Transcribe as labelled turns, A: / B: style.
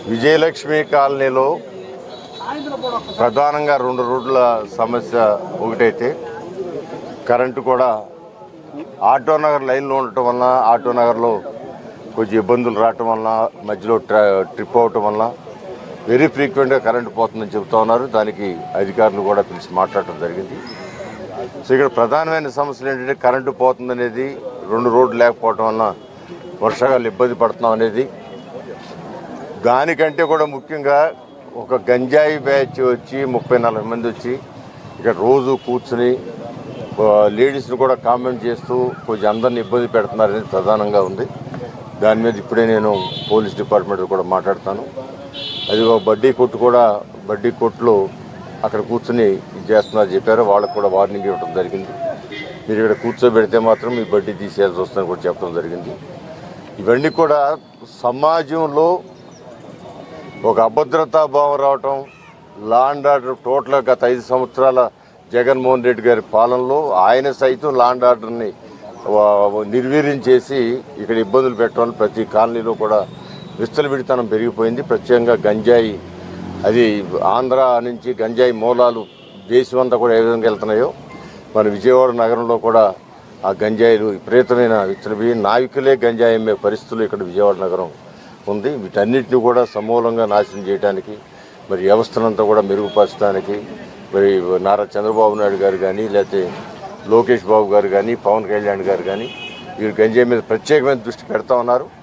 A: విజయలక్ష్మి కాలనీలో ప్రధానంగా రెండు రోడ్ల సమస్య ఒకటైతే కరెంటు కూడా ఆటో నగర్ లైన్లో ఉండటం వలన ఆటో నగర్లో కొంచెం ఇబ్బందులు రావటం వలన మధ్యలో ట్రా ట్రిప్ అవటం వలన వెరీ ఫ్రీక్వెంట్గా కరెంటు పోతుందని చెబుతా ఉన్నారు దానికి అధికారులు కూడా పిలిచి మాట్లాడటం జరిగింది సో ఇక్కడ ప్రధానమైన సమస్యలు ఏంటంటే కరెంటు పోతుందనేది రెండు రోడ్లు లేకపోవటం వలన వర్షాకాలం ఇబ్బంది పడుతున్నాం అనేది దానికంటే కూడా ముఖ్యంగా ఒక గంజాయి బ్యాచ్ వచ్చి ముప్పై నలభై మంది వచ్చి ఇక్కడ రోజు కూర్చుని ఆ, లేడీస్ని కూడా కామెంట్ చేస్తూ కొంచెం అందరిని ఇబ్బంది పెడుతున్నారనేది ప్రధానంగా ఉంది దాని మీద ఇప్పుడే నేను పోలీస్ డిపార్ట్మెంట్ కూడా మాట్లాడతాను అది ఒక బడ్డీ కొట్టు కూడా బడ్డీ కొట్లు అక్కడ కూర్చుని ఇది చేస్తున్నారు చెప్పారు వాళ్ళకు కూడా వార్నింగ్ ఇవ్వడం జరిగింది మీరు ఇక్కడ కూర్చోబెడితే మాత్రం మీ బడ్డీ తీసేయాల్సి వస్తుందని కూడా చెప్పడం జరిగింది ఇవన్నీ కూడా సమాజంలో ఒక అభద్రతా భావం రావటం లా అండ్ ఆర్డర్ టోటల్ గత ఐదు సంవత్సరాల జగన్మోహన్ రెడ్డి గారి పాలనలో ఆయన సైతం లా అండ్ ఆర్డర్ని వా- నిర్వీర్యం చేసి ఇక్కడ ఇబ్బందులు పెట్టడం ప్రతి కాలనీలో కూడా విస్తలవిడితనం పెరిగిపోయింది ప్రత్యేకంగా గంజాయి అది ఆంధ్ర నుంచి గంజాయి మూలాలు దేశం అంతా కూడా ఏ విధంగా వెళ్తున్నాయో మన విజయవాడ నగరంలో కూడా ఆ గంజాయిలు విపరీతమైన విచ్చలవి నావికులే గంజాయి అమ్మే పరిస్థితులు ఇక్కడ విజయవాడ నగరం ఉంది వీటన్నిటిని కూడా సమూలంగా నాశనం చేయడానికి మరి వ్యవస్థనంతా కూడా మెరుగుపరచడానికి మరి నారా చంద్రబాబు నాయుడు గారు కానీ లేకపోతే లోకేష్ బాబు గారు కానీ పవన్ కళ్యాణ్ గారు కానీ వీరు గంజాయి మీద ప్రత్యేకమైన దృష్టి పెడతా ఉన్నారు